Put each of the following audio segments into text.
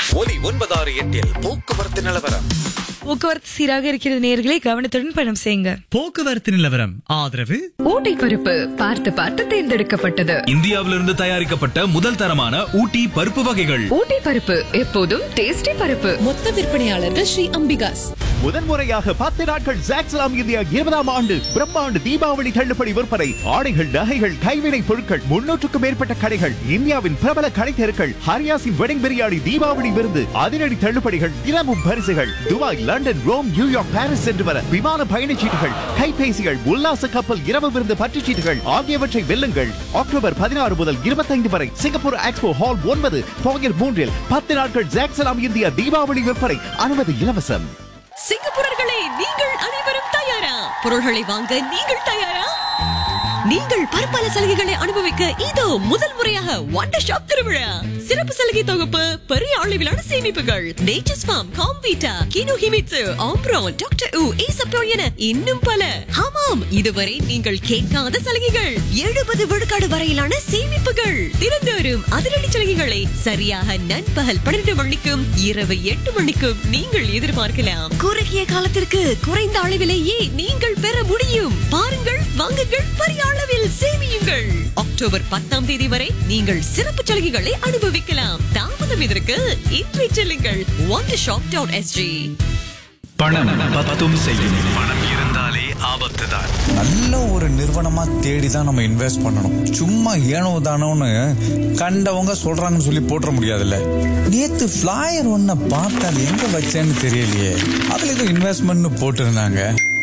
ஒலி ஒன்பதாறு எட்டில் போக்குவரத்து நிலவரம் போக்குவரத்து சீராக இருக்கிறது நேர்களை கவனத்துடன் பயணம் செய்யுங்க போக்குவரத்து நிலவரம் ஆதரவு ஊட்டி பருப்பு பார்த்து பார்த்து தேர்ந்தெடுக்கப்பட்டது இந்தியாவிலிருந்து தயாரிக்கப்பட்ட முதல் தரமான ஊட்டி பருப்பு வகைகள் ஊட்டி பருப்பு எப்போதும் டேஸ்டி பருப்பு மொத்த விற்பனையாளர்கள் ஸ்ரீ அம்பிகாஸ் முதன்முறையாக பத்து நாட்கள் ஜாக்ஸ்லாம் இந்தியா இருபதாம் ஆண்டு பிரம்மாண்டு தீபாவளி தள்ளுபடி விற்பனை ஆடைகள் நகைகள் கைவினை பொருட்கள் முன்னூற்றுக்கும் மேற்பட்ட கடைகள் இந்தியாவின் பிரபல கடை தெருக்கள் ஹரியாசின் வெடிங் பிரியாணி தீபாவளி விருந்து அதிரடி தள்ளுபடிகள் தினமும் பரிசுகள் Dubai London Rome New York Paris சென்று வர விமான பயணச்சீட்டுகள் கைபேசிகள் உல்லாச கப்பல் இரவு விருந்து பற்றுச்சீட்டுகள் ஆகியவற்றை வெல்லுங்கள் அக்டோபர் பதினாறு முதல் இருபத்தைந்து வரை சிங்கப்பூர் எக்ஸ்போ ஹால் ஒன்பது போயர் மூன்றில் பத்து நாட்கள் ஜாக்ஸ்லாம் இந்தியா தீபாவளி விற்பனை அனுமதி இலவசம் சிங்கப்பூரர்களே நீங்கள் அனைவரும் தயாரா பொருள்களை வாங்க நீங்கள் தயாரா நீங்கள் பற்பல சலுகைகளை அனுபவிக்க இதோ முதல் முறையாக வண்டர் ஷாப் திருவிழா சிறப்பு சலுகை தொகுப்பு பெரிய அளவிலான சேமிப்புகள் நேச்சர்ஸ் ஃபார்ம் காம்வீட்டா கினோ ஹிமிட்சு ஆம்ப்ரோன் டாக்டர் உ ஈசப்ரோ என இன்னும் பல ஆமாம் இதுவரை நீங்கள் கேட்காத சலுகைகள் எழுபது விழுக்காடு வரையிலான சேமிப்புகள் தினந்தோறும் அதிரடி சலுகைகளை சரியாக நண்பகல் பன்னிரண்டு மணிக்கும் இரவு எட்டு மணிக்கும் நீங்கள் எதிர்பார்க்கலாம் குறுகிய காலத்திற்கு குறைந்த அளவிலேயே நீங்கள் பெற முடியும் பாருங்கள் வாங்குங்கள் பெரிய அளவில் சேமியுங்கள் அக்டோபர் பத்தாம் தேதி வரை நீங்கள் சிறப்பு சலுகைகளை அனுபவிக்கலாம் தாமதம் இதற்கு இன்றை செல்லுங்கள் ஒன் ஷாப் டாட் எஸ்ஜி பணம் பத்தும் செய்யும் பணம் இருந்தாலே ஆபத்து தான் நல்ல ஒரு நிறுவனமா தேடி தான் நம்ம இன்வெஸ்ட் பண்ணணும் சும்மா ஏனோ தானோன்னு கண்டவங்க சொல்றாங்கன்னு சொல்லி போட்டுற முடியாதுல்ல நேத்து ஃபிளாயர் ஒன்ன பார்த்தா அது எங்க வச்சேன்னு தெரியலையே அதுல ஏதோ இன்வெஸ்ட்மெண்ட்னு போட்டிருந்தாங்க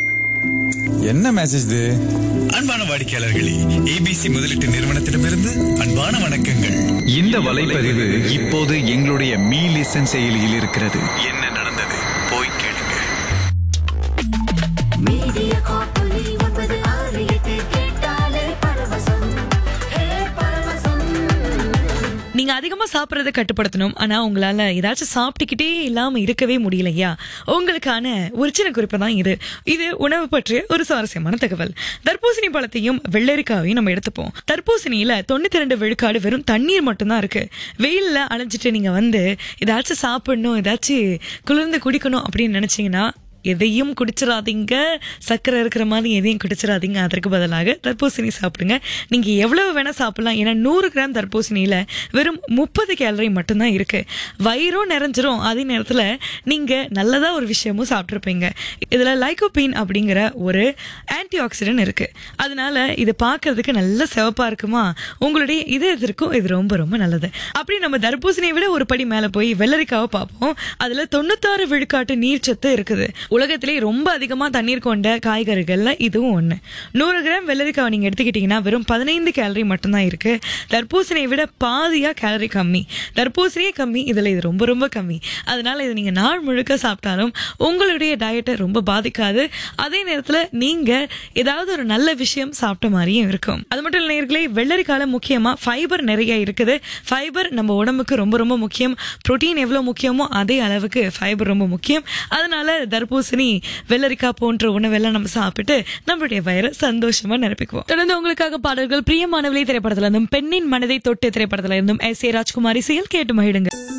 என்ன மெசேஜ் இது அன்பான வாடிக்கையாளர்களே ஏபிசி முதலீட்டு நிறுவனத்திடமிருந்து அன்பான வணக்கங்கள் இந்த வலைப்பதிவு இப்போது எங்களுடைய மீ லிசன் செயலியில் இருக்கிறது என்ன நடந்தது போய் கேளுங்க மீடியா காப்பொலி ஒன்பது ஆறு எட்டு கேட்டாலே பரவசம் ஹே பரவசம் நீங்க அதிகமா சாப்பிடறத கட்டுப்படுத்தணும் ஆனா உங்களால ஏதாச்சும் சாப்பிட்டுக்கிட்டே இல்லாம இருக்கவே முடியலையா உங்களுக்கான ஒரு சின்ன குறிப்பு தான் இது இது உணவு பற்றிய ஒரு சுவாரஸ்யமான தகவல் தர்பூசணி பழத்தையும் வெள்ளரிக்காவையும் நம்ம எடுத்துப்போம் தர்பூசணியில தொண்ணூத்தி ரெண்டு விழுக்காடு வெறும் தண்ணீர் மட்டும்தான் இருக்கு வெயில்ல அலைஞ்சிட்டு நீங்க வந்து ஏதாச்சும் சாப்பிடணும் ஏதாச்சும் குளிர்ந்து குடிக்கணும் அப்படின்னு நினைச்சீங்கன்னா எதையும் குடிச்சிடாதீங்க சர்க்கரை இருக்கிற மாதிரி எதையும் குடிச்சிடாதீங்க அதற்கு பதிலாக தர்பூசணி சாப்பிடுங்க நீங்க எவ்வளவு வேணா சாப்பிடலாம் ஏன்னா நூறு கிராம் தர்பூசணியில வெறும் முப்பது கேலரி மட்டும்தான் இருக்கு வயிறும் நிறைஞ்சிரும் அதே நேரத்துல நீங்க நல்லதா ஒரு விஷயமும் சாப்பிட்ருப்பீங்க இதுல லைகோபீன் அப்படிங்கிற ஒரு ஆன்டி ஆக்சிடென்ட் இருக்கு அதனால இது பார்க்கிறதுக்கு நல்ல சிவப்பா இருக்குமா உங்களுடைய இதயத்திற்கும் இது ரொம்ப ரொம்ப நல்லது அப்படி நம்ம தர்பூசணியை விட ஒரு படி மேல போய் வெள்ளரிக்காவை பார்ப்போம் அதுல தொண்ணூத்தாறு விழுக்காட்டு நீர்ச்சத்து இருக்குது உலகத்திலே ரொம்ப அதிகமா தண்ணீர் கொண்ட காய்கறிகள்ல இதுவும் ஒண்ணு நூறு கிராம் வெள்ளரிக்காவை நீங்க எடுத்துக்கிட்டீங்கன்னா வெறும் பதினைந்து கேலரி மட்டும்தான் இருக்கு தர்பூசணியை விட பாதியா கேலரி கம்மி தர்பூசணியே கம்மி இதுல இது ரொம்ப ரொம்ப கம்மி அதனால இது நீங்க நாள் முழுக்க சாப்பிட்டாலும் உங்களுடைய டயட்டை ரொம்ப பாதிக்காது அதே நேரத்துல நீங்க ஏதாவது ஒரு நல்ல விஷயம் சாப்பிட்ட மாதிரியும் இருக்கும் அது மட்டும் இல்லை நேயர்களே வெள்ளரிக்கால முக்கியமா ஃபைபர் நிறைய இருக்குது ஃபைபர் நம்ம உடம்புக்கு ரொம்ப ரொம்ப முக்கியம் புரோட்டீன் எவ்வளவு முக்கியமோ அதே அளவுக்கு ஃபைபர் ரொம்ப முக்கியம் அதனால தர்பூசணி வெள்ளரிக்காய் போன்ற உணவெல்லாம் நம்ம சாப்பிட்டு நம்மளுடைய வயிறை சந்தோஷமா நிரப்பிக்குவோம் தொடர்ந்து உங்களுக்காக பாடல்கள் பிரியமானவளை திரைப்படத்துல இருந்தும் பெண்ணின் மனதை தொட்டு திரைப்படத்துல இருந்தும் எஸ் ஏ ராஜ்குமாரி செயல் கேட்டு மகிடுங்க